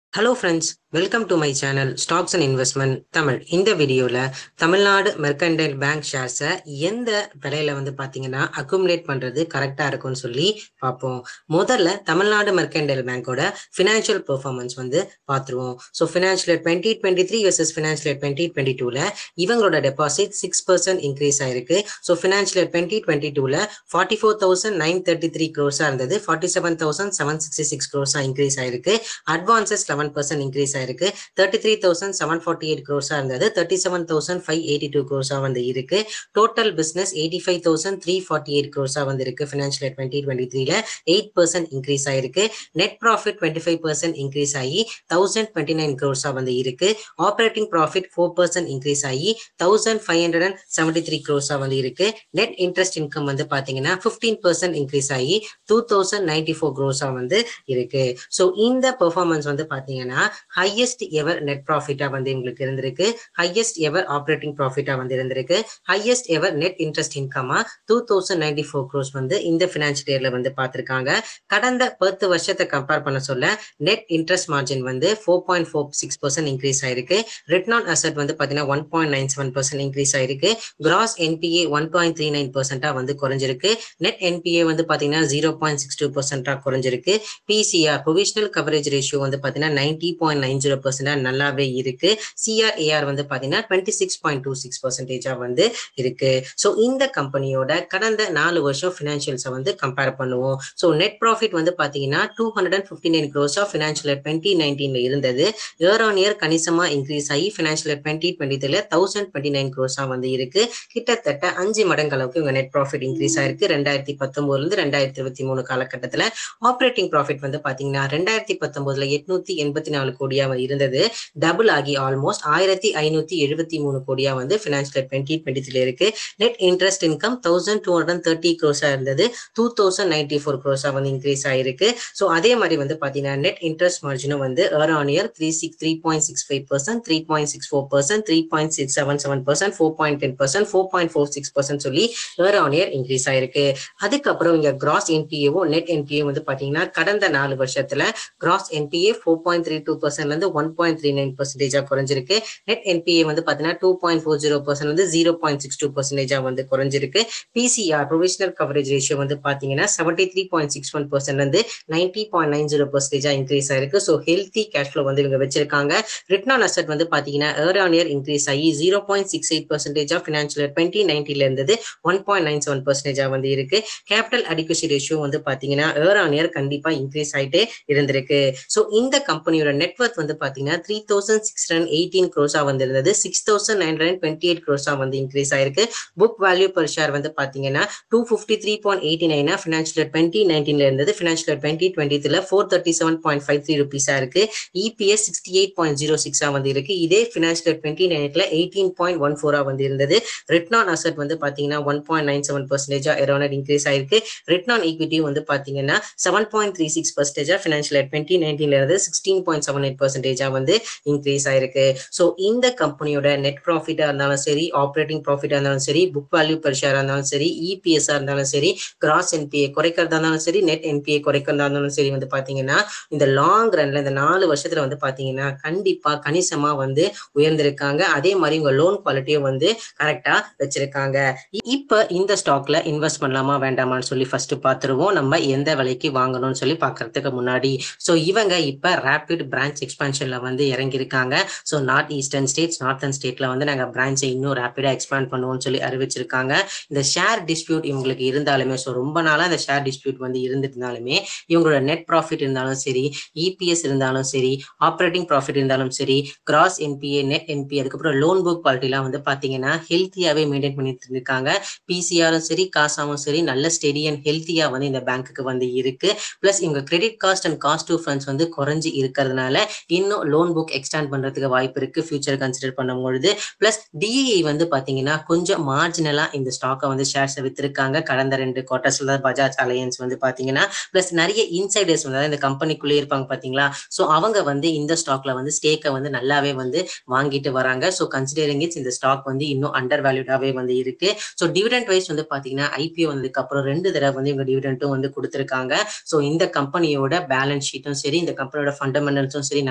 hello friends welcome to my channel stocks and investment Tamil இந்த வீடியோவில் Tamil Nadu mercantile bank ஷேர்ஸை எந்த விலையில வந்து பார்த்தீங்கன்னா அக்குமுலேட் பண்ணுறது கரெக்டாக இருக்கும்னு சொல்லி பார்ப்போம் முதல்ல தமிழ்நாடு மெர்கண்டைல் பேங்கோட ஃபினான்ஷியல் பெர்ஃபார்மன்ஸ் வந்து பார்த்துருவோம் so financial twenty twenty three versus financial twenty twenty டூவில் இவங்களோட டெபாசிட் சிக்ஸ் பர்சன்ட் இன்க்ரீஸ் ஆயிருக்கு ஸோ ஃபினான்ஷியல் டுவெண்ட்டி டுவெண்ட்டி டூவில் forty four thousand nine thirty three க்ரோஸாக இருந்தது forty seven thousand seven sixty six க்ரோஸாக increase ஆயிருக்கு அட்வான்சஸ் லெவன் பர்சன்ட் இன்க்ரீஸ் ஆயிருக்கு thirty three thousand seven forty eight க்ரோஸாக இருந்தது thirty seven thousand five eighty two க்ரோஸாக வந்து இருக்கு total business eighty five thousand three forty eight க்ரோஸாக வந்து இருக்கு ஃபினான்ஷியல் டுவெண்ட்டி டுவெண்ட்டி த்ரீல எயிட் பர்சன்ட் இன்க்ரீஸ் ஆயிருக்கு net profit twenty five percent increase ஆகி தௌசண்ட் டுவெண்ட்டி நைன் க்ரோஸாக வந்து இருக்கு operating profit four percent increase ஆகி thousand five hundred and seventy three க்ரோஸாக வந்து இருக்கு நெட் இன்ட்ரெஸ்ட் இன்கம் வந்து பார்த்தீங்கன்னா ஃபிஃப்டீன் பர்சன்ட் இன்க்ரீஸ் ஆகி டூ தௌசண்ட் நைன்டி ஃபோர் க்ரோஸாக வந்து இருக்கு ஸோ இந்த பெர்ஃபார்மன்ஸ் வந்து பார்த்தீங்கன்னா ஹையஸ்ட் எவர் நெட் ப்ராஃபிட்டா வந்து எங்களுக்கு இருந்திருக்கு ஹையஸ்ட் எவர் ஆப்ரேட்டிங் ப்ராஃபிட்டா வந்து இருந்திருக்கு ஹையஸ்ட் எவர் நெட் இன்ட்ரெஸ்ட் இன்கமா two thousand ninety four crore வந்து இந்த ஃபினான்ஷியல் இயர்ல வந்து பார்த்திருக்காங்க கடந்த பத்து வருஷத்தை கம்பேர் பண்ண சொல்ல நெட் இன்ட்ரெஸ்ட் மார்ஜின் வந்து four point four six percent increase ஆயிருக்கு ரிட்டர்ன் ஆன் அசட் வந்து பார்த்தீங்கன்னா one point nine seven percent increase ஆயிருக்கு gross NPA one point three nine பர்சன்டா வந்து குறைஞ்சிருக்கு நெட் என்பிஏ வந்து பார்த்தீங்கன்னா ஜீரோ பாயிண்ட் சிக்ஸ் டூ பர்சன்டா குறைஞ்சிருக்கு பிசிஆர் ப்ரொவிஷனல் கவரேஜ் ரேஷியோ வந்து பார்த்தீங்கன்னா நைன்டி பாயிண்ட் நைன் ஜீரோ பர்சன்டா நல்லாவே இருக்கு சிஆர்ஏஆர் வந்து பார்த்தீங்கன்னா twenty six point two six பர்சன்டேஜா வந்து இருக்கு ஸோ இந்த கம்பெனியோட கடந்த நாலு வருஷம் ஃபினான்ஷியல்ஸை வந்து கம்பேர் பண்ணுவோம் ஸோ நெட் ப்ராஃபிட் வந்து பார்த்தீங்கன்னா two hundred and fifty nine crore of financial twenty நைன்டீன்ல இருந்தது இயர் ஆன் இயர் கணிசமா இன்க்ரீஸ் ஆகி ஃபினான்ஷியல் டுவெண்ட்டி டுவெண்ட்டி த்ரீல தௌசண்ட் டுவெண்ட்டி நைன் க்ரோஸா வந்து இருக்கு கிட்டத்தட்ட அஞ்சு மடங்கு அளவுக்கு இவங்க நெட் ப்ராஃபிட் இன்க்ரீஸ் ஆயிருக்கு ரெண்டாயிரத்தி பத்தொன்பதுல இருந்து ரெண்டாயிரத்தி இருபத்தி மூணு காலகட்டத்தில் ஆப்ரேட்டிங் ப்ராஃபிட் வந்து பாத்தீங்கன்னா ரெண்டாயிரத்தி பத்தொன்பதுல எட்நூத்தி எண்பத்தி நாலு கோடியா இருந்தது டபுள் ஆகி ஆல்மோஸ்ட் ஆயிரத்தி ஐநூத்தி எழுபத்தி மூணு கோடியா வந்து ஃபினான்ஷியல் டுவெண்ட்டி டுவெண்ட்டி த்ரீல இருக்கு net interest income thousand two hundred thirty க்ரோஸா இருந்தது டூ தௌசண்ட் நைன்டி ஃபோர் க்ரோஸா வந்து இன்க்ரீஸ் ஆயிருக்கு ஸோ அதே மாதிரி வந்து பாத்தீங்கன்னா நெட் இன்ட்ரெஸ்ட் மார்ஜினும் வந்து year on year three six three point six five percent three point six four percent three point six seven seven percent four point ten percent four point four six percent சொல்லி year on year increase ஆயிருக்கு அதுக்கப்புறம் இங்க cross என்பிஏவும் net NPA வந்து பாத்தீங்கன்னா கடந்த நாலு வருஷத்துல gross NPA four point three two பர்சன்ட்ல இருந்து ஒன் பாயிண்ட் த்ரீ நைன் பர்சன்டேஜா குறைஞ்சிருக்கு நெட் என்பிஏ வந்து பாத்தீங்கன்னா two point four zero percent வந்து ஜீரோ பாயிண்ட் சிக்ஸ் டூ பர்சன்டேஜா வந்து குறைஞ்சிருக்கு பிசிஆர் ப்ரொவிஷனல் கவரேஜ் ரேஷியோ வந்து பாத்தீங்கன்னா seventy three point six one percent வந்து நைன்டி பாயிண்ட் நைன் ஜீரோ பர்சன்டேஜா இன்க்ரீஸ் ஆயிருக்கு ஸோ ஹெல்த்தி கேஷ் ஃப்ளோ வந்து இவங்க வச்சிருக்காங்க ரிட்டர்ன் ஆன் அசட் வந்து பாத்தீங்கன்னா ஏர் ஆன் இயர் இன்க்ரீஸ் ஆகி ஜீரோ பாயிண்ட் சிக்ஸ் எயிட் பர்சன்டேஜா ஃபினான்ஷியல் டுவெண்ட்டி நைன்டில இருந்தது ஒன் பாயிண்ட் நைன் செவன் பர்சன்டேஜா வந்து இருக்கு கேபிட்டல் அடிக்குசி ரேஷியோ வந்து பாத்தீங்கன்னா ஏர் ஆன் இயர் கண்டிப்பா இன்க்ரீஸ் ஆயிட்டே இருந்திருக்கு ஸோ இந்த கம்பெனியோட நெட்ஒர்க் வந்து பாத்தீங்கன்னா three thousand six hundred eighteen க்ரோஸா வந்து இருந்தது six thousand nine hundred twenty eight க்ரோஸா வந்து இன்க்ரீஸ் ஆயிருக்கு புக் வேல்யூ பர் ஷேர் வந்து பாத்தீங்கன்னா two fifty three point eighty நைனா ஃபினான்ஷியல் டுவெண்ட்டி நைன்டீன்ல இருந்தது financial twenty twenty four thirty seven point five three ருபீஸா இருக்கு EPS sixty eight point zero சிக்ஸா வந்து இருக்கு இதே ஃபினான்ஷியல் டுவெண்ட்டி நைன்ல எயிட்டீன் பாயிண்ட் ஒன் ஃபோரா வந்து இருந்தது ரிட்டர்ன் ஆன் அசட் வந்து பாத்தீங்கன்னா ஒன் பாயிண்ட் நைன் செவன் பர்சன்டேஜா எரோனர் இன்க்ரீஸ் ஆயிருக்கு ரிட்டர்ன் ஆன் ஈக்விட்டி வந்து பாத்தீங்கன்னா செவன் பாயிண்ட் த்ரீ சிக்ஸ் பர்சன்டேஜா ஃபினான்ஷியல் டுவெண்ட்டி நைன்டீன்ல இருந்து சிக்ஸ்டீன் பாயிண்ட் செவன் எயிட் பர்சன்டேஜா வந்து இன்க்ரீஸ் ஆயிருக்கு ஸோ இந்த கம்பெனியோட நெட் ப்ராஃபிட்டா இருந்தாலும் சரி ஆப்ரேட்டிங் ப்ராஃபிட்டா இருந்தாலும் சரி புக் வேல்யூ பெர் ஷேரா இருந்தாலும் சரி இபிஎஸ்ஆ இருந்தாலும் சரி கிராஸ் என்பிஏ குறைக்கிறதா இருந்தாலும் சரி நெட் என்பிஏ குறைக்கிறதா இருந்தாலும் சரி வந்து பாத்தீங்கன்னா இந்த லாங் ரன்ல இந்த நாலு வருஷத்துல வந்து பாத்தீங்கன்னா கண்டிப்பா கணிசமா வந்து உயர்ந்திருக்காங்க அதே மாதிரி உங்க லோன் குவாலிட்டியும் வந்து கரெக்டா வச்சிருக்காங்க இப்ப இந்த ஸ்டாக்ல இன்வெஸ்ட் பண்ணலாமா வேண்டாமான்னு சொல்லி ஃபர்ஸ்ட் பாத்துருவோம் நம்ம எந்த விலைக்கு வாங்கணும்னு சொல்லி பாக்குறதுக்கு முன்னாடி ஸோ இவங்க இப்ப ரேபிட் பிரான்ச் எக்ஸ்பான்ஷன்ல வந்து இறங்கியிருக்காங்க so north eastern states northern ஸ்டேட்ல வந்து நாங்க பிரான்ச்சை இன்னும் ரேபிடா எக்ஸ்பேண்ட் பண்ணுவோம்னு சொல்லி அறிவிச்சிருக்காங்க இந்த ஷேர் டிஸ்பியூட் இவங்களுக்கு இருந்தாலுமே ஸோ ரொம்ப நாளா இந்த ஷேர் டிஸ்பியூட் வந்து இருந்திருந்தாலுமே இவங்களோட நெட் ப்ராஃபிட் இருந்தாலும் சரி இபிஎஸ் இருந்தாலும் சரி ஆப்ரேட்டிங் ப்ராஃபிட் இருந்தாலும் சரி கிராஸ் என்பிஏ நெட் என்பி அதுக்கப்புறம் லோன் புக் குவாலிட்டிலாம் வந்து பாத்தீங்கன்னா ஹெல்த்தியாவே மெயின்டைன் பண்ணிட்டு இருக்காங்க பிசிஆரும் சரி காசாவும் சரி நல்ல ஸ்டெடி அண்ட் ஹெல்த்தியா வந்து இந்த பேங்க்குக்கு வந்து இருக்கு பிளஸ் இவங்க credit cost and cost to funds வந்து குறைஞ்சி இருக்கிறதுனால இன்னும் லோன் புக் எக்ஸ்டாண்ட் பண்றதுக்கு வாய்ப்பு இருக்கு ஃபியூச்சர் கன்சிடர் பண்ணும்பொழுது பிளஸ் டிஇ வந்து பாத்தீங்கன்னா கொஞ்சம் மார்ஜினலா இந்த ஸ்டாக்கை வந்து ஷேர்ஸை வித்திருக்காங்க கடந்த ரெண்டு குவார்டர்ஸ்ல தான் பஜாஜ் அலையன்ஸ் வந்து பாத்தீங்கன்னா பிளஸ் நிறைய இன்சைடர்ஸ் வந்து இந்த கம்பெனிக்குள்ளே இருப்பாங்க பாத்தீங்களா ஸோ அவங்க வந்து இந்த ஸ்டாக்ல வந்து ஸ்டேக்கை வந்து நல்லாவே வந்து வாங்கிட்டு வராங்க ஸோ கன்சிடரிங் இட்ஸ் இந்த ஸ்டாக் வந்து இன்னும் அண்டர் வேல்யூடாவே வந்து இருக்கு ஸோ டிவிடெண்ட் வைஸ் வந்து பாத்தீங்கன்னா ஐபிஓ வந்ததுக்கு அப்புறம் ரெண்டு தடவை வந்து இவங்க டிவிடெண்ட்டும் வந்து கொடுத்துருக்காங்க ஸோ இந்த கம்பெனியோட பேலன்ஸ் ஷீட்டும் சரி இந்த கம்பெனியோட ஃபண்டமெண்டல்ஸும் சரி நல்லா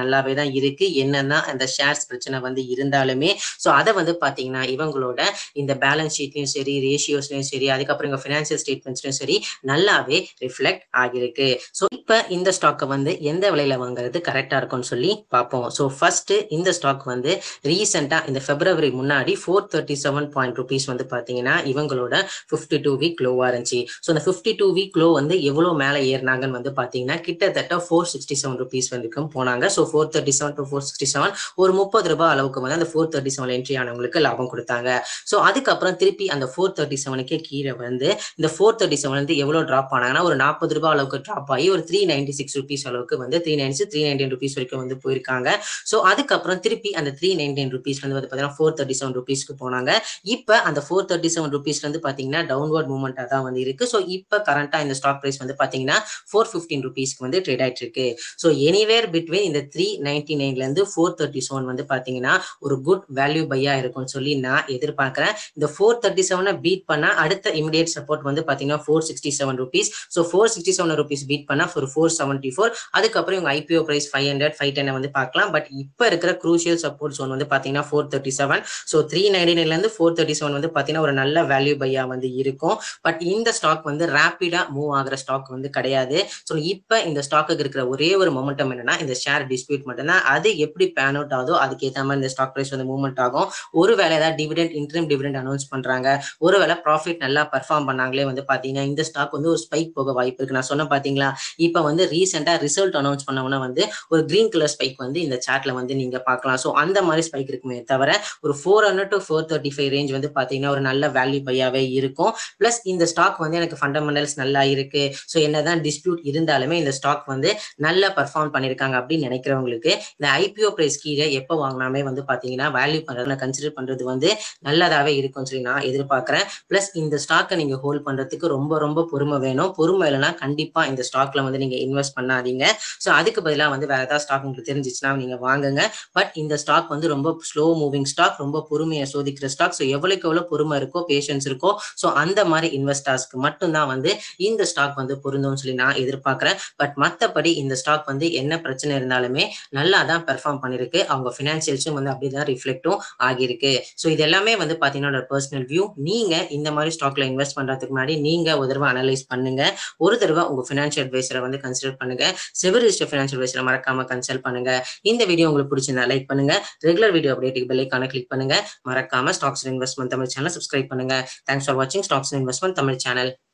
நல்லாவே தான் இருக்கு என்னன்னா அந்த ஷேர்ஸ் பிரச்சனை வந்து இருந்தாலுமே ஸோ அதை வந்து பாத்தீங்கன்னா இவங்களோட இந்த பேலன்ஸ் ஷீட்லயும் சரி ரேஷியோஸ்லயும் சரி அதுக்கப்புறம் இங்க ஃபினான்சியல் ஸ்டேட்மெண்ட்ஸ்லயும் சரி நல்லாவே ரிஃப்ளெக்ட் ஆகிருக்கு ஸோ இப்போ இந்த ஸ்டாக்கை வந்து எந்த விலையில வாங்குறது கரெக்டா இருக்கும்னு சொல்லி பார்ப்போம் ஸோ ஃபர்ஸ்ட் இந்த ஸ்டாக் வந்து ரீசெண்டா இந்த பிப்ரவரி முன்னாடி four thirty seven point rupees வந்து பாத்தீங்கன்னா இவங்களோட ஃபிஃப்டி டூ வீக் லோவா இருந்துச்சு ஸோ இந்த ஃபிஃப்டி டூ வீக் லோ வந்து எவ்வளவு மேலே ஏறினாங்கன்னு வந்து பாத்தீங்கன்னா கிட்டத்தட்ட ஃபோர் சிக்ஸ்டி செவன் ருபீஸ் வரைக்கும் போனாங்க so four thirty seven to four sixty seven ஒரு முப்பது ரூபாய் அளவுக்கு வந்து அந்த ஃபோர் தேர்ட்டி செவன் என்ட்ரி ஆனவங்களுக்கு லாபம் கொடுத்தாங்க ஸோ அதுக்கப்புறம் திருப்பி அந்த ஃபோர் தேர்ட்டி செவனுக்கே கீழே வந்து இந்த ஃபோர் தேர்ட்டி செவன் வந்து எவ்வளோ ட்ராப் ஆனாங்கன்னா ஒரு நாற்பது ரூபாய் அளவுக்கு ட்ராப் ஆகி ஒரு த்ரீ நைன்டி சிக்ஸ் ருபீஸ் அளவுக்கு வந்து three ninety three nineteen rupees வரைக்கும் வந்து போயிருக்காங்க ஸோ அதுக்கப்புறம் திருப்பி அந்த த்ரீ நைன்டீன் ருபீஸ் வந்து பார்த்தீங்கன்னா ஃபோர் தேர்ட்டி செவன் ருபீஸ்க்கு போனாங்க இப்போ அந்த ஃபோர் தேர்ட்டி செவன் ருபீஸ்ல இருந்து பார்த்தீங்கன்னா டவுன்வர்ட் மூவ்மெண்ட்டாக தான் வந்து இருக்கு ஸோ இப்போ கரண்ட்டாக இந்த ஸ்டாக் ப்ரைஸ் வந்து பார்த்தீங்கன்னா ஃபோர் ஃபிஃப்டீன் ருபீஸ்க்கு வந்து ட்ரேட் ஆயிட்டு இருக்கு ஸோ எனிவேர் பிட்வீன் இந்த த்ரீ நைன்டி நைன்ல இருந்து ஃபோர் தேர்ட்டி செவன் வந்து பார்த்தீங்கன்னா ஒரு குட் வேல்யூ பையா இருக்கும்னு சொல்லி நான் எதிர்பார்க்கிறேன் இந்த ஃபோர் தேர்ட்டி செவனை பீட் பண்ணா அடுத்த இமிடியேட் சப்போர்ட் வந்து பார்த்தீங்கன்னா four sixty seven rupees so four sixty seven rupees beat பண்ணா ஒரு ஃபோர் செவன்ட்டி ஃபோர் அதுக்கப்புறம் இவங்க IPO price five hundred five ten வந்து பார்க்கலாம் பட் இப்போ இருக்கிற குரூஷியல் சப்போர்ட் ஜோன் வந்து பார்த்தீங்கன்னா four thirty seven so three ninety நைன்லேருந்து ஃபோர் தேர்ட்டி செவன் வந்து பார்த்தீங்கன்னா ஒரு நல்ல வேல்யூ பையா வந்து இருக்கும் பட் இந்த ஸ்டாக் வந்து ரேப்பிடா மூவ் ஆகிற ஸ்டாக் வந்து கிடையாது ஸோ இப்போ இந்த ஸ்டாக்குக்கு இருக்கிற ஒரே ஒரு மொமெண்டம் என்னன்னா இந்த ஷேர் டிஸ்பியூட் மட்டும்தான் அது எப்படி பேன் அவுட் ஆகுதோ அதுக்கேற்ற மாதிரி இந்த ஸ்டாக் ப்ரைஸ் வந்து மூவ்மெண்ட் ஆகும் ஒருவேளை ஏதாவது டிவிடெண்ட் இன்ட்ரீம் டிவிடெண்ட் அனௌன்ஸ் பண்றாங்க ஒருவேளை ப்ராஃபிட் நல்லா பர்ஃபார்ம் பண்ணாங்களே வந்து பாத்தீங்கன்னா இந்த ஸ்டாக் வந்து ஒரு ஸ்பைக் போக வாய்ப்பு இருக்கு நான் சொன்ன பாத்தீங்களா இப்போ வந்து ரீசெண்டா ரிசல்ட் அனௌன்ஸ் பண்ணவொன்னா வந்து ஒரு கிரீன் கலர் ஸ்பைக் வந்து இந்த சாட்ல வந்து நீங்க பார்க்கலாம் ஸோ அந்த மாதிரி ஸ்பைக் இருக்குமே தவிர ஒரு four hundred to four thirty five range வந்து பாத்தீங்கன்னா ஒரு நல்ல வேல்யூ பையாவே இருக்கும் பிளஸ் இந்த ஸ்டாக் வந்து எனக்கு ஃபண்டமெண்டல்ஸ் நல்லா இருக்கு ஸோ என்னதான் டிஸ்பியூட் இருந்தாலுமே இந்த ஸ்டாக் வந்து நல்லா பர்ஃபார்ம் பண்ணியிருக்காங்க அப்படின்னு நினைக்கிறவங்களுக்கு இந்த ஐபிஓ பிரைஸ் கீழே எப்போ வாங்கினாமே வந்து பாத்தீங்கன்னா வேல்யூ பண்றதை கன்சிடர் பண்றது வந்து நல்லதாவே இருக்கும்னு சொல்லி நான் எதிர்பார்க்கிறேன் பிளஸ் இந்த ஸ்டாக்கை நீங்க ஹோல்ட் பண்றதுக்கு ரொம்ப ரொம்ப பொறுமை வேணும் பொறுமை இல்லைன்னா கண்டிப்பா இந்த ஸ்டாக்ல வந்து நீங்க இன்வெஸ்ட் பண்ணாதீங்க ஸோ அதுக்கு பதிலாக வந்து வேற ஏதாவது ஸ்டாக் உங்களுக்கு தெரிஞ்சிச்சுன்னா நீங்க வாங்குங்க பட் இந்த ஸ்டாக் வந்து ரொம்ப ஸ்லோ மூவிங் ஸ்டாக் ரொம்ப பொறுமையை சோதிக்கிற ஸ்டாக் ஸோ எவ்வளவுக்கு எவ்வளவு பொறுமை இருக்கோ பேஷன்ஸ் இருக்கோ ஸோ அந்த மாதிரி இன்வெஸ்டர்ஸ்க்கு மட்டும்தான் வந்து இந்த ஸ்டாக் வந்து பொருந்தும்னு சொல்லி நான் எதிர்பார்க்கிறேன் பட் மற்றபடி இந்த ஸ்டாக் வந்து என்ன பிரச்சனை இருந்தாலுமே நல்லா தான் பெர்ஃபார்ம் பண்ணிருக்கு அவங்க ஃபினான்சியல்ஸும் வந்து அப்படிதான் ரிஃப்ளெக்டும் ஆகியிருக்கு ஸோ இது எல்லாமே வந்து பார்த்தீங்கன்னா பர்சனல் வியூ நீங்க இந்த மாதிரி ஸ்டாக்ல இன்வெஸ்ட் பண்றதுக்கு முன்னாடி நீங்க ஒரு தடவை அனலைஸ் பண்ணுங்க ஒரு தடவை உங்க ஃபினான்ஷியல் அட்வைசரை வந்து கன்சிடர் பண்ணுங்க சிவில் ரிஜிஸ்டர் ஃபினான்ஷியல் அட்வைசரை மறக்காம கன்சல்ட் பண்ணுங்க இந்த வீடியோ உங்களுக்கு பிடிச்சிருந்தா லைக் பண்ணுங்க ரெகுலர் வீடியோ அப்டேட்டுக்கு பெல்லைக்கான கிளிக் பண்ணுங்க மறக்காம stocks investment Tamil channel subscribe பண்ணுங்க தேங்க்ஸ் ஃபார் வாட்சிங் ஸ்டாக்ஸ் இன்வெஸ்ட்மெண்ட் தமிழ் சேனல்